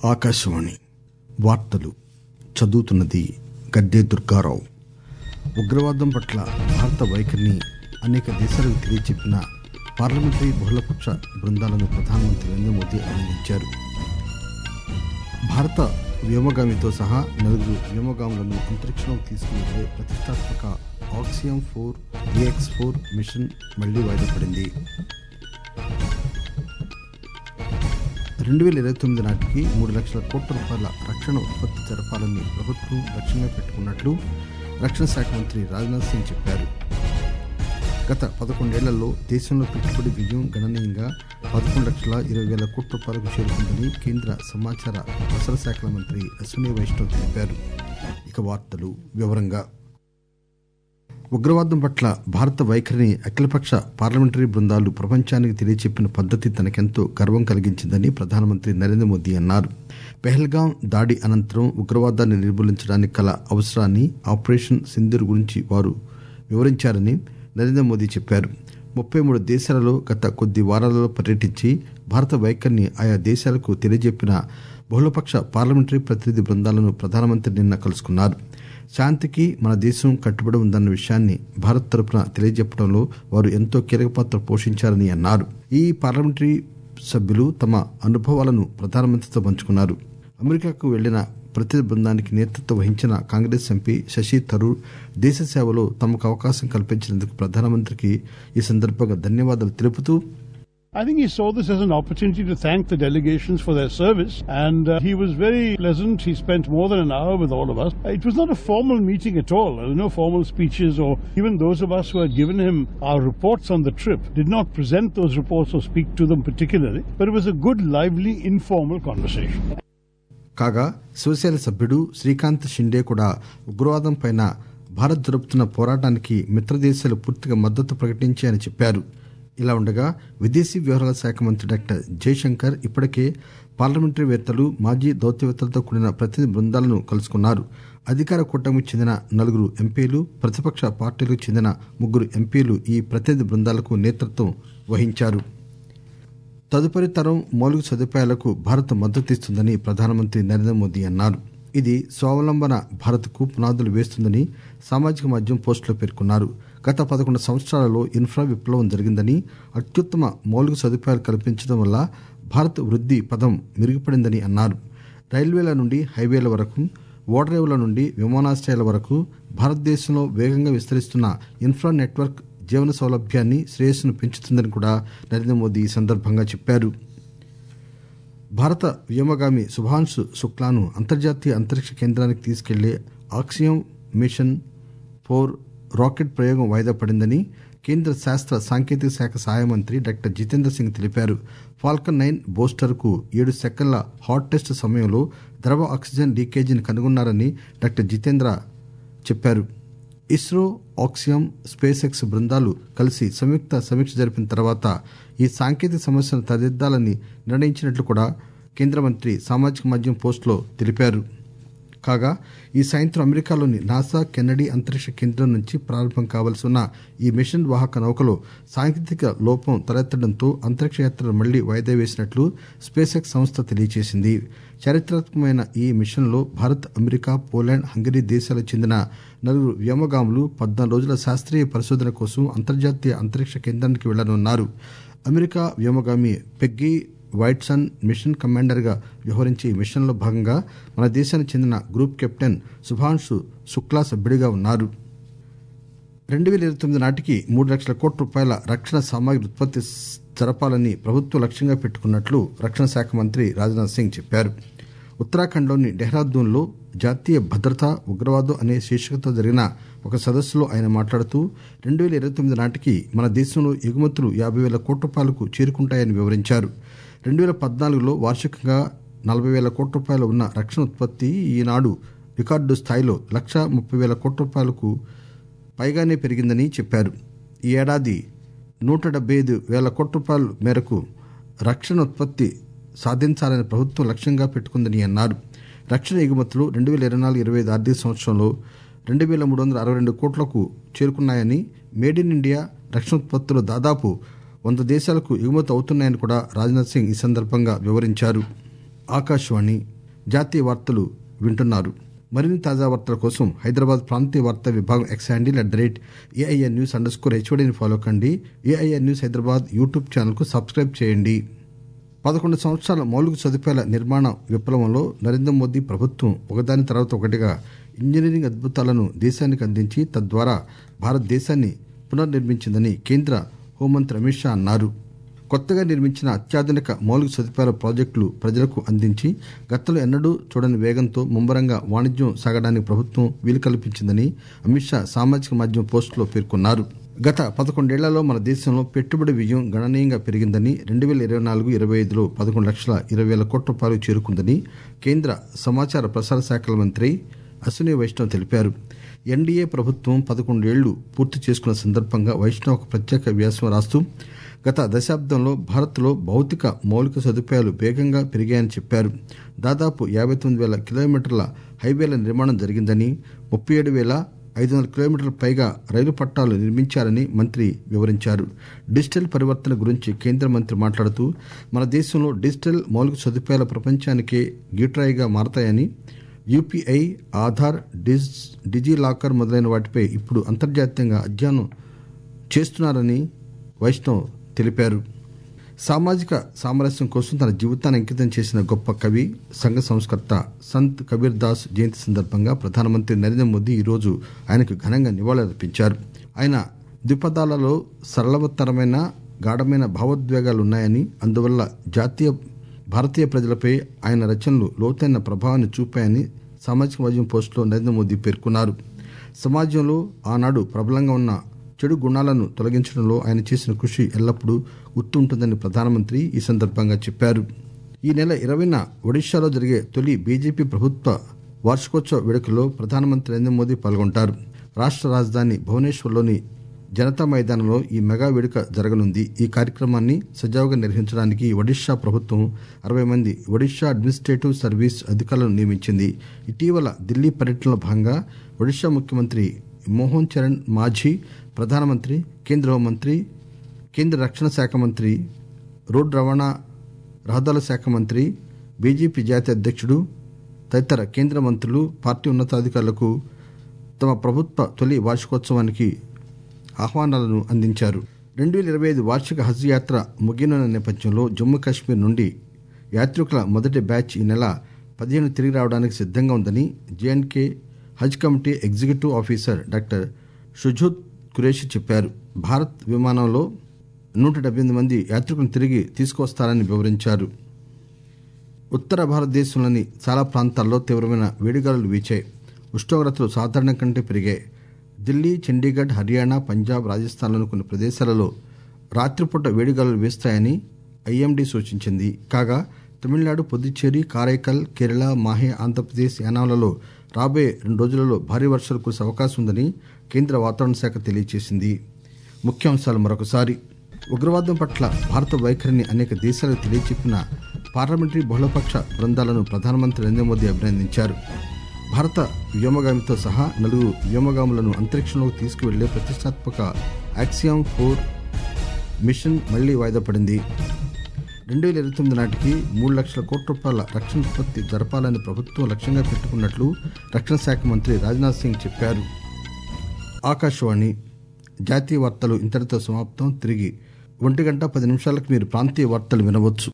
ఆకాశవాణి వార్తలు చదువుతున్నది గడ్డే దుర్గారావు ఉగ్రవాదం పట్ల భారత వైఖరిని అనేక దేశాలకు తెలియచెప్పిన పార్లమెంటరీ బహుళపక్ష బృందాలను ప్రధానమంత్రి నరేంద్ర మోదీ అభినందించారు భారత వ్యోమగామితో సహా నలుగురు వ్యోమగాములను అంతరిక్షంలోకి తీసుకువెళ్లే ప్రతిష్టాత్మక Axiom four AX four mission మళ్లీ వాయిదా పడింది రెండు వేల ఇరవై తొమ్మిది నాటికి మూడు లక్షల కోట్ల రూపాయల రక్షణ ఉత్పత్తి జరపాలని ప్రభుత్వం లక్ష్యంగా పెట్టుకున్నట్లు రక్షణ శాఖ మంత్రి రాజ్నాథ్ సింగ్ చెప్పారు గత పదకొండేళ్లలో దేశంలో పెట్టుబడి వ్యయం గణనీయంగా పదకొండు లక్షల ఇరవై వేల కోట్ల రూపాయలకు చేరుకుందని కేంద్ర సమాచార ప్రసార శాఖల మంత్రి అశ్విని వైష్ణవ్ తెలిపారు ఇక వార్తలు వివరంగా ఉగ్రవాదం పట్ల భారత వైఖరిని అఖిలపక్ష పార్లమెంటరీ బృందాలు ప్రపంచానికి తెలియచెప్పిన పద్దతి తనకెంతో గర్వం కలిగించిందని ప్రధానమంత్రి నరేంద్ర మోదీ అన్నారు పెహల్గాం దాడి అనంతరం ఉగ్రవాదాన్ని నిర్మూలించడానికి కల అవసరాన్ని ఆపరేషన్ సింధూర్ గురించి వారు వివరించారని నరేంద్ర మోదీ చెప్పారు ముప్పై మూడు దేశాలలో గత కొద్ది వారాలలో పర్యటించి భారత వైఖరిని ఆయా దేశాలకు తెలియజెప్పిన బహుళపక్ష పార్లమెంటరీ ప్రతినిధి బృందాలను ప్రధానమంత్రి నిన్న కలుసుకున్నారు శాంతికి మన దేశం కట్టుబడి ఉందన్న విషయాన్ని భారత్ తరపున తెలియజెప్పడంలో వారు ఎంతో కీలక పాత్ర పోషించారని అన్నారు ఈ పార్లమెంటరీ సభ్యులు తమ అనుభవాలను ప్రధానమంత్రితో పంచుకున్నారు అమెరికాకు వెళ్లిన ప్రతినిధి బృందానికి నేతృత్వం వహించిన కాంగ్రెస్ ఎంపీ శశి థరూర్ దేశ సేవలో తమకు అవకాశం కల్పించినందుకు ప్రధానమంత్రికి ఈ సందర్భంగా ధన్యవాదాలు తెలుపుతూ I think he saw this as an opportunity to thank the delegations for their service, and uh, he was very pleasant. He spent more than an hour with all of us. It was not a formal meeting at all. There were no formal speeches, or even those of us who had given him our reports on the trip did not present those reports or speak to them particularly, but it was a good, lively, informal conversation. కాగా శివసేన సభ్యుడు శ్రీకాంత్ షిండే కూడా ఉగ్రవాదం పైన భారత్ జరుపుతున్న పోరాటానికి మిత్రదేశాలు పూర్తిగా మద్దతు ప్రకటించాయని చెప్పారు ఇలా ఉండగా విదేశీ వ్యవహారాల శాఖ మంత్రి డాక్టర్ జయశంకర్ ఇప్పటికే పార్లమెంటరీవేత్తలు మాజీ దౌత్యవేత్తలతో కూడిన ప్రతినిధి బృందాలను కలుసుకున్నారు అధికార కూటమికి చెందిన నలుగురు ఎంపీలు ప్రతిపక్ష పార్టీలకు చెందిన ముగ్గురు ఎంపీలు ఈ ప్రతినిధి బృందాలకు నేతృత్వం వహించారు తదుపరి తరం మౌలిక సదుపాయాలకు భారత్ మద్దతిస్తుందని ప్రధానమంత్రి నరేంద్ర మోదీ అన్నారు ఇది స్వావలంబన భారత్కు పునాదులు వేస్తుందని సామాజిక మాధ్యమం పోస్టులో పేర్కొన్నారు గత పదకొండు సంవత్సరాలలో ఇన్ఫ్రా విప్లవం జరిగిందని అత్యుత్తమ మౌలిక సదుపాయాలు కల్పించడం వల్ల భారత్ వృద్ధి పదం మెరుగుపడిందని అన్నారు రైల్వేల నుండి హైవేల వరకు ఓడరేవుల నుండి విమానాశ్రయాల వరకు భారతదేశంలో వేగంగా విస్తరిస్తున్న ఇన్ఫ్రా నెట్వర్క్ జీవన సౌలభ్యాన్ని శ్రేయస్సును పెంచుతుందని కూడా నరేంద్ర మోదీ ఈ సందర్భంగా చెప్పారు భారత వ్యోమగామి శుభాంశు శుక్లాను అంతర్జాతీయ అంతరిక్ష కేంద్రానికి తీసుకెళ్లే ఆక్సియం మిషన్ ఫోర్ రాకెట్ ప్రయోగం వాయిదా పడిందని కేంద్ర శాస్త్ర సాంకేతిక శాఖ సహాయ మంత్రి డాక్టర్ జితేంద్ర సింగ్ తెలిపారు ఫాల్కన్ నైన్ బోస్టర్కు ఏడు సెకండ్ల హాట్ టెస్ట్ సమయంలో ద్రవ ఆక్సిజన్ లీకేజీని కనుగొన్నారని డాక్టర్ జితేంద్ర చెప్పారు ఇస్రో ఆక్సియం స్పేస్ ఎక్స్ బృందాలు కలిసి సంయుక్త సమీక్ష జరిపిన తర్వాత ఈ సాంకేతిక సమస్యను తదిద్దాలని నిర్ణయించినట్లు కూడా కేంద్ర మంత్రి సామాజిక మాధ్యమం పోస్టులో తెలిపారు కాగా ఈ సాయంత్రం అమెరికాలోని నాసా కెన్నడీ అంతరిక్ష కేంద్రం నుంచి ప్రారంభం కావలసి ఉన్న ఈ మిషన్ వాహక నౌకలో సాంకేతిక లోపం తలెత్తడంతో అంతరిక్ష యాత్రలు మళ్లీ వాయిదా వేసినట్లు స్పేస్ ఎక్స్ సంస్థ తెలియజేసింది చారిత్రాత్మకమైన ఈ మిషన్లో భారత్ అమెరికా పోలాండ్ హంగరీ దేశాలకు చెందిన నలుగురు వ్యోమగాములు పద్నాలుగు రోజుల శాస్త్రీయ పరిశోధన కోసం అంతర్జాతీయ అంతరిక్ష కేంద్రానికి వెళ్లనున్నారు అమెరికా వ్యోమగామి పెగ్గీ వైట్సన్ మిషన్ కమాండర్ గా వ్యవహరించే ఈ మిషన్లో భాగంగా మన దేశానికి చెందిన గ్రూప్ కెప్టెన్ శుభాంశు శుక్లా సభ్యుడిగా ఉన్నారు రెండు వేల ఇరవై తొమ్మిది నాటికి మూడు లక్షల కోట్ల రూపాయల రక్షణ సామాగ్రి ఉత్పత్తి జరపాలని ప్రభుత్వం లక్ష్యంగా పెట్టుకున్నట్లు రక్షణ శాఖ మంత్రి రాజ్నాథ్ సింగ్ చెప్పారు ఉత్తరాఖండ్లోని డెహ్రాదూన్లో జాతీయ భద్రత ఉగ్రవాదం అనే శీర్షికతో జరిగిన ఒక సదస్సులో ఆయన మాట్లాడుతూ రెండు వేల ఇరవై తొమ్మిది నాటికి మన దేశంలో ఎగుమతులు యాభై వేల కోట్ల రూపాయలకు చేరుకుంటాయని వివరించారు రెండు వేల పద్నాలుగులో వార్షికంగా నలభై వేల కోట్ల రూపాయలు ఉన్న రక్షణ ఉత్పత్తి ఈనాడు రికార్డు స్థాయిలో లక్ష ముప్పై వేల కోట్ల రూపాయలకు పైగానే పెరిగిందని చెప్పారు ఈ ఏడాది నూట డెబ్బై ఐదు వేల కోట్ల రూపాయల మేరకు రక్షణ ఉత్పత్తి సాధించాలని ప్రభుత్వం లక్ష్యంగా పెట్టుకుందని అన్నారు రక్షణ ఎగుమతులు రెండు వేల ఇరవై నాలుగు ఇరవై ఐదు ఆర్థిక సంవత్సరంలో రెండు వేల మూడు వందల అరవై రెండు కోట్లకు చేరుకున్నాయని మేడ్ ఇన్ ఇండియా రక్షణ ఉత్పత్తులు దాదాపు వంద దేశాలకు ఎగుమతి అవుతున్నాయని కూడా రాజ్నాథ్ సింగ్ ఈ సందర్భంగా వివరించారు ఆకాశవాణి జాతీయ వార్తలు వింటున్నారు మరిన్ని తాజా వార్తల కోసం హైదరాబాద్ ప్రాంతీయ వార్తా విభాగం X handle at the rate AIR news underscore హెచ్ఓడిని ఫాలో కండి ఏఐఆర్ న్యూస్ హైదరాబాద్ యూట్యూబ్ ఛానల్కు సబ్స్క్రైబ్ చేయండి పదకొండు సంవత్సరాల మౌలిక సదుపాయాల నిర్మాణ విప్లవంలో నరేంద్ర మోదీ ప్రభుత్వం ఒకదాని తర్వాత ఒకటిగా ఇంజనీరింగ్ అద్భుతాలను దేశానికి అందించి తద్వారా భారతదేశాన్ని పునర్నిర్మించిందని కేంద్ర హోంమంత్రి అమిత్ షా అన్నారు కొత్తగా నిర్మించిన అత్యాధునిక మౌలిక సదుపాయాల ప్రాజెక్టులు ప్రజలకు అందించి గతంలో ఎన్నడూ చూడని వేగంతో ముమ్మరంగా వాణిజ్యం సాగడానికి ప్రభుత్వం వీలు కల్పించిందని అమిత్ షా సామాజిక మాధ్యమ పోస్టులో పేర్కొన్నారు గత పదకొండేళ్లలో మన దేశంలో పెట్టుబడి వ్యయం గణనీయంగా పెరిగిందని రెండు వేల ఇరవై నాలుగు ఇరవై ఐదులో పదకొండు లక్షల ఇరవై వేల కోట్ల రూపాయలు చేరుకుందని కేంద్ర సమాచార ప్రసార శాఖల మంత్రి అశ్విని వైష్ణవ్ తెలిపారు ఎన్డీఏ ప్రభుత్వం పదకొండేళ్లు పూర్తి చేసుకున్న సందర్భంగా వైష్ణవ్ ఒక ప్రత్యేక వ్యాసం రాస్తూ గత దశాబ్దంలో భారత్లో భౌతిక మౌలిక సదుపాయాలు వేగంగా పెరిగాయని చెప్పారు దాదాపు యాభై తొమ్మిది వేల కిలోమీటర్ల హైవేల నిర్మాణం జరిగిందని ముప్పై ఏడు వేల ఐదు వందల కిలోమీటర్ల పైగా రైలు పట్టాలు నిర్మించారని మంత్రి వివరించారు డిజిటల్ పరివర్తన గురించి కేంద్ర మంత్రి మాట్లాడుతూ మన దేశంలో డిజిటల్ మౌలిక సదుపాయాల ప్రపంచానికే గీట్రాయిగా మారతాయని యూపీఐ ఆధార్ డిజ్ డిజీ లాకర్ మొదలైన వాటిపై ఇప్పుడు అంతర్జాతీయంగా అధ్యయనం చేస్తున్నారని వైష్ణవ్ తెలిపారు సామాజిక సామరస్యం కోసం తన జీవితాన్ని అంకితం చేసిన గొప్ప కవి సంఘ సంస్కర్త సంత్ కబీర్ దాస్ జయంతి సందర్భంగా ప్రధానమంత్రి నరేంద్ర మోదీ ఈరోజు ఆయనకు ఘనంగా నివాళులర్పించారు ఆయన ద్విపదాలలో సరళతరమైన గాఢమైన భావోద్వేగాలున్నాయని అందువల్ల జాతీయ భారతీయ ప్రజలపై ఆయన రచనలు లోతైన ప్రభావాన్ని చూపాయని సామాజిక మాధ్యమం పోస్టులో నరేంద్ర మోదీ పేర్కొన్నారు సమాజంలో ఆనాడు ప్రబలంగా ఉన్న చెడు గుణాలను తొలగించడంలో ఆయన చేసిన కృషి ఎల్లప్పుడూ గుర్తుంటుందని ప్రధానమంత్రి ఈ సందర్భంగా చెప్పారు ఈ నెల ఇరవైన ఒడిశాలో జరిగే తొలి బీజేపీ ప్రభుత్వ వార్షికోత్సవ వేడుకల్లో ప్రధానమంత్రి నరేంద్ర మోదీ పాల్గొంటారు రాష్ట రాజధాని భువనేశ్వర్లోని జనతా మైదానంలో ఈ మెగా వేడుక జరగనుంది ఈ కార్యక్రమాన్ని సజావుగా నిర్వహించడానికి ఒడిశా ప్రభుత్వం అరవై మంది ఒడిశా అడ్మినిస్ట్రేటివ్ సర్వీస్ అధికారులను నియమించింది ఇటీవల ఢిల్లీ పర్యటనలో భాగంగా ఒడిశా ముఖ్యమంత్రి మోహన్ చరణ్ మాఝీ ప్రధానమంత్రి కేంద్ర హోంమంత్రి కేంద్ర రక్షణ శాఖ మంత్రి రోడ్డు రవాణా రహదారుల శాఖ మంత్రి బీజేపీ జాతీయ అధ్యక్షుడు తదితర కేంద్ర మంత్రులు పార్టీ ఉన్నతాధికారులకు తమ ప్రభుత్వ తొలి వార్షికోత్సవానికి ఆహ్వానాలను అందించారు రెండు వేల ఇరవై ఐదు వార్షిక హజ్ యాత్ర ముగియనున్న నేపథ్యంలో జమ్మూ కాశ్మీర్ నుండి యాత్రికుల మొదటి బ్యాచ్ ఈ నెల పదిహేను తిరిగి రావడానికి సిద్దంగా ఉందని J&K Haj committee executive officer doctor Shujood Qureshi చెప్పారు భారత్ విమానంలో నూట డెబ్బై ఎనిమిది మంది యాత్రికులను తిరిగి తీసుకువస్తారని వివరించారు ఉత్తర భారతదేశంలోని చాలా ప్రాంతాల్లో తీవ్రమైన వేడిగాలులు వీచాయి ఉష్ణోగ్రతలు సాధారణం కంటే పెరిగాయి ఢిల్లీ చండీగఢ్ హర్యానా పంజాబ్ రాజస్థాన్లోని కొన్ని ప్రదేశాలలో రాత్రిపూట వేడిగాలులు వీస్తాయని ఐఎండీ సూచించింది కాగా తమిళనాడు పుదుచ్చేరి కారైకల్ కేరళ మాహే ఆంధ్రప్రదేశ్ యానాంలలో రాబోయే రెండు రోజులలో భారీ వర్షాలు కురిసే అవకాశం ఉందని కేంద్ర వాతావరణ శాఖ తెలియజేసింది ముఖ్యాంశాలు మరొకసారి ఉగ్రవాదం పట్ల భారత వైఖరిని అనేక దేశాలకు తెలియచెప్పిన పార్లమెంటరీ బహుళపక్ష బృందాలను ప్రధానమంత్రి నరేంద్ర మోదీ అభినందించారు భారత వ్యోమగామితో సహా నలుగురు వ్యోమగాములను అంతరిక్షంలోకి తీసుకువెళ్లే ప్రతిష్టాత్మక యాక్సియామ్ ఫోర్ మిషన్ మళ్లీ వాయిదా పడింది రెండు వేల ఇరవై తొమ్మిది నాటికి మూడు లక్షల కోట్ల రూపాయల రక్షణ ఉత్పత్తి జరపాలని ప్రభుత్వం లక్ష్యంగా పెట్టుకున్నట్లు రక్షణ శాఖ మంత్రి రాజ్నాథ్ సింగ్ చెప్పారు ఆకాశవాణి జాతీయ వార్తలు ఇంతటితో సమాప్తం తిరిగి ఒంటి గంట పది నిమిషాలకు మీరు ప్రాంతీయ వార్తలు వినవచ్చు